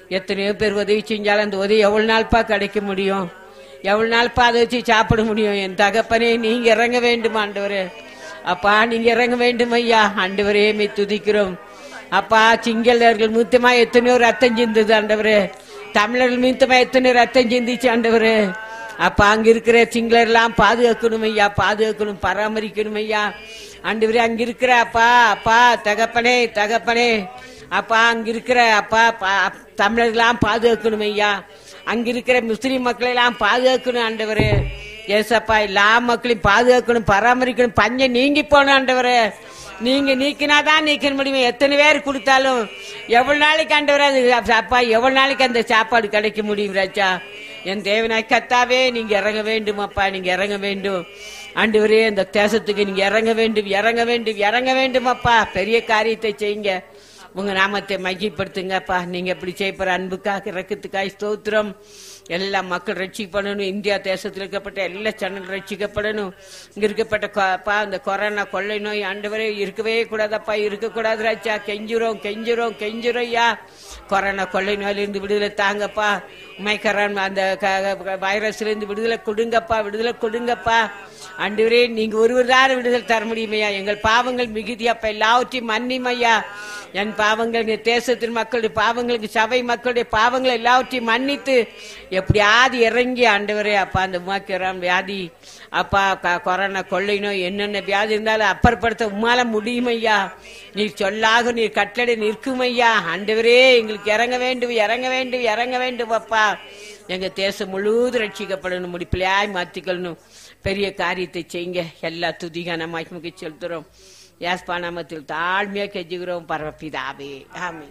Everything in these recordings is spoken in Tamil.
எத்தனையோ பேர் உதவி செஞ்சாலும் அந்த உதவி எவ்வளவு நாள்ப்பா கிடைக்க முடியும் எவ்வளவு நாள்ப்பா அதை வச்சு சாப்பிட முடியும் என் தகப்பனே நீங்க இறங்க வேண்டும் ஆண்டவரே அப்பா நீங்க இறங்க வேண்டும் ஐயா ஆண்டவரே மே துதிக்கிறோம் அப்பா சிங்களர்கள் மூத்தமா எத்தனையோ ரத்தம் சிந்துது ஆண்டவரே தமிழர்கள் மூத்தமா எத்தனையோ ரத்தம் சிந்திச்சு ஆண்டவரே அப்பா அங்க இருக்கிற சிங்களர் எல்லாம் பாதுகாக்கணும் ஐயா பாதுகாக்கணும் பராமரிக்கணும் ஐயா ஆண்டவரே அங்க இருக்கிற அப்பா அப்பா தகப்பனே தகப்பனே அப்பா அங்க இருக்கிற அப்பா பா- தமிழர்களாம் பாதுகாக்கணும் ஐயா அங்க இருக்கிற முஸ்லிம் மக்களை எல்லாம் பாதுகாக்கணும் ஆண்டவரே ஏசப்பா எல்லா மக்களையும் பாதுகாக்கணும் பராமரிக்கணும் பஞ்சம் நீங்கி போகணும் ஆண்டவரே நீங்க நீக்கினாதான் நீக்க முடியும் எத்தனை பேர் கொடுத்தாலும் எவ்வளவு நாளைக்கு ஆண்டவரே அது அப்பா எவ்வளவு நாளைக்கு அந்த சாப்பாடு கிடைக்க முடியும் ராஜா என் தேவனாய் கத்தாவே நீங்க இறங்க வேண்டும் அப்பா நீங்க இறங்க வேண்டும் ஆண்டவரே இந்த தேசத்துக்கு நீங்க இறங்க வேண்டும் இறங்க வேண்டும் இறங்க வேண்டும் அப்பா பெரிய காரியத்தை செய்யுங்க உங்க நாமத்தை மகிப்படுத்துங்கப்பா நீங்க எப்படி செய்யப்படுற அன்புக்காக இறக்கத்துக்காய் ஸ்தோத்திரம் எல்லா மக்கள் ரட்சிக்கப்படணும் இந்தியா தேசத்தில் இருக்கப்பட்ட எல்லா ஜனங்கள் ரட்சிக்கப்படணும் இங்க இருக்கப்பட்ட கொ- அப்பா இந்த கொரோனா கொள்ளை நோய் ஆண்டவரே இருக்கவே கூடாதப்பா இருக்கக்கூடாது ராஜா கெஞ்சுறோம் கெஞ்சுறோம் கெஞ்சுறோம் ஐயா கொரோனா கொள்ளை நோயிலிருந்து விடுதலை தாங்கப்பா மைக்கரான் அந்த வைரஸ்ல இருந்து விடுதலை கொடுங்கப்பா விடுதலை கொடுங்கப்பா ஆண்டவரே நீங்க ஒருவர் தான் விடுதலை தர முடியுமையா எங்கள் பாவங்கள் மிகுதியப்பா எல்லாவற்றையும் மன்னிமையா என் பாவங்கள் இந்த தேசத்தின் மக்களுடைய பாவங்களுக்கு சபை மக்களுடைய பாவங்களை எல்லாவற்றையும் மன்னித்து எப்படியாவது இறங்கி ஆண்டவரே அப்பா அந்த உமாக்கிறான் வியாதி அப்பா க- கொரோனா கொள்ளை நோய் என்னென்ன வியாதி இருந்தாலும் அப்பறப்படுத்த உமால முடியுமையா நீர் சொல்லாக நீர் கட்டளை நிற்குமையா ஆண்டவரே எங்களுக்கு இறங்க வேண்டும் இறங்க வேண்டும் இறங்க வேண்டும் அப்பா எங்க தேசம் முழுவதும் ரட்சிக்கப்படணும் முடிப்பிலையாய் மாத்திக்கொள்ளணும் பெரிய காரியத்தை செய்யுங்க எல்லா துதிகான மகிமுக செலுத்துறோம் யாஸ்பா நாமத்தில் தாழ்மையா கெஞ்சுகிறோம் பரவப்பிதாவே ஆமென்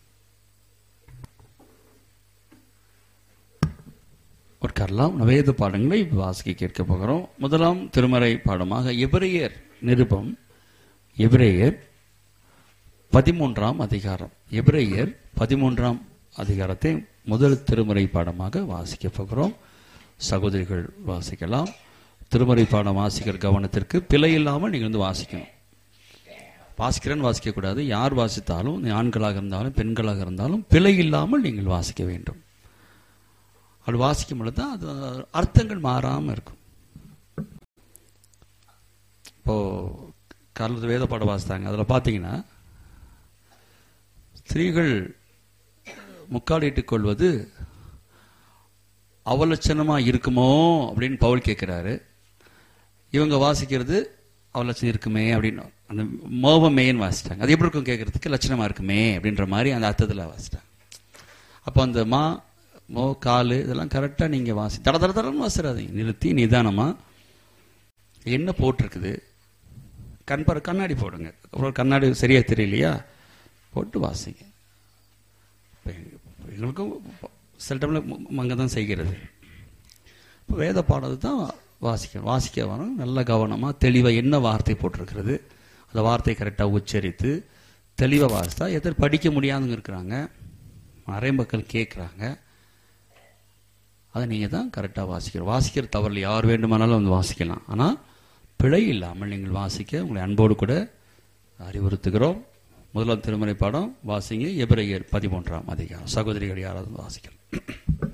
உட்காரலாம் வேத பாடங்களை வாசிக்க கேட்க போகிறோம் முதலாம் திருமறை பாடமாக எபிரேயர் நிருபம் எபிரேயர் பதிமூன்றாம் அதிகாரம் எபிரேயர் பதிமூன்றாம் அதிகாரத்தை முதல் திருமறை பாடமாக வாசிக்க போகிறோம் சகோதரிகள் வாசிக்கலாம் திருமறை பாடம் வாசிக்கிற கவனத்திற்கு பிழை இல்லாமல் நீங்கள் வந்து வாசிக்கணும் வாசிக்கிறேன்னு வாசிக்கக்கூடாது யார் வாசித்தாலும் நீ ஆண்களாக இருந்தாலும் பெண்களாக இருந்தாலும் பிழை இல்லாமல் நீங்கள் வாசிக்க வேண்டும் அப்படி வாசிக்கும் பொழுது தான் அது அர்த்தங்கள் மாறாமல் இருக்கும் இப்போ காலத்து வேத பாடம் வாசித்தாங்க அதில் பார்த்தீங்கன்னா ஸ்திரீகள் முக்காலிட்டுக் கொள்வது அவலட்சணமா இருக்குமோ அப்படின்னு பவுல் கேட்கிறாரு இவங்க வாசிக்கிறது அவலட்சணம் இருக்குமே அப்படின்னு அந்த மோபமேன்னு வாசிட்டாங்க அது எப்படி இருக்கும் கேட்கறதுக்கு லட்சணமா இருக்குமே அப்படின்ற மாதிரி அந்த அர்த்தத்தில் வாசிட்டாங்க அப்போ அந்த மா மோ காலு இதெல்லாம் கரெக்டாக நீங்கள் வாசி தட தட தடன்னு வாசிடாதீங்க நிறுத்தி நிதானமாக என்ன போட்டிருக்குது கண் பாரு கண்ணாடி போடுங்க அப்புறம் கண்ணாடி சரியா தெரியலையா போட்டு வாசிங்க இப்ப எங்களுக்கும் சில டைமில் அங்கே தான் செய்கிறது இப்போ வேத பாடத்தை தான் வாசிக்கணும் வாசிக்க வரும் நல்ல கவனமாக தெளிவாக என்ன வார்த்தை போட்டிருக்கிறது அந்த வார்த்தையை கரெக்டாக உச்சரித்து தெளிவாக வாசித்தா எத்தனை படிக்க முடியாதவங்க இருக்கிறாங்க நிறைய மக்கள் கேட்குறாங்க அதை நீங்கள் தான் கரெக்டாக வாசிக்கணும் வாசிக்கிற தவறில் யார் வேண்டுமானாலும் வந்து வாசிக்கலாம் ஆனால் பிழை இல்லாமல் நீங்கள் வாசிக்க உங்களை அன்போடு கூட அறிவுறுத்துகிறோம் முதலாம் திருமறை பாடம் வாசிங்க எபிரேயர் பதிமூன்றாம் அதிகாரம் சகோதரிகள் யாராவது வாசிக்கலாம்